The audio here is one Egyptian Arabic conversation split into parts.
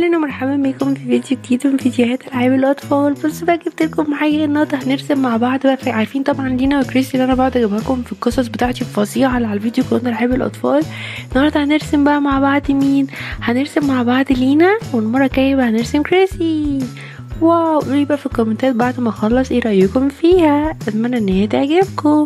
اهلا ومرحبا بكم في فيديو جديد من فيديوهات العاب الاطفال بصوا بقى جبت لكم حاجه النهارده هنرسم مع بعض بقى في عارفين طبعا لينا وكريستي اللي انا بقعد اجيبها لكم في القصص بتاعتي الفظيعه اللي على الفيديو قناه العاب الاطفال النهارده هنرسم بقى مع بعض مين هنرسم مع بعض لينا والمره الجايه بقى هنرسم كريسي واو قولي بقى في الكومنتات بعد ما اخلص ايه رايكم فيها اتمنى ان هي تعجبكم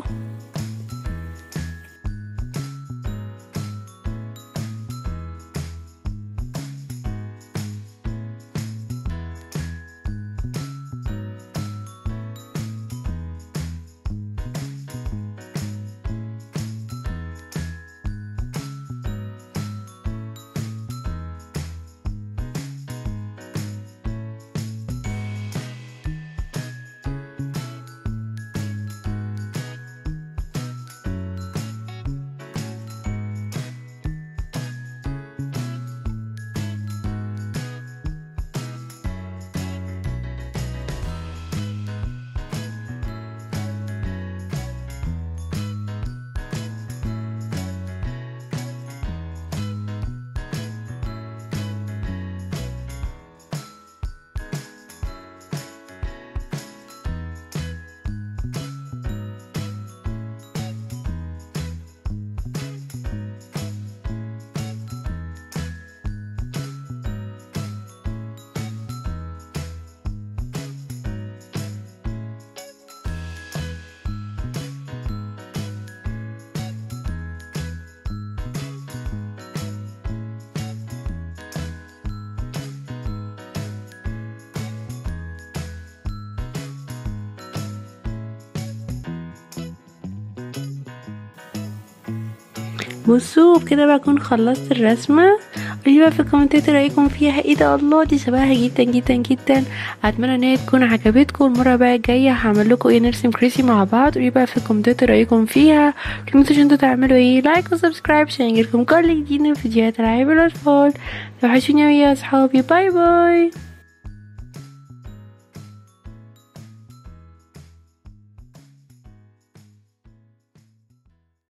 بصوا بكده بقى اكون خلصت الرسمه قولي بقى في الكومنتات رايكم فيها ايه ده الله دي شبهها جدا جدا جدا اتمنى ان هي تكون عجبتكم المره بقى الجايه هعمل لكم ايه نرسم كريسي مع بعض قولي بقى في الكومنتات رايكم فيها متنسوش انتوا تعملوا ايه لايك وسبسكرايب عشان يجيلكم كل جديد من فيديوهات العاب الاطفال توحشوني يا اصحابي باي باي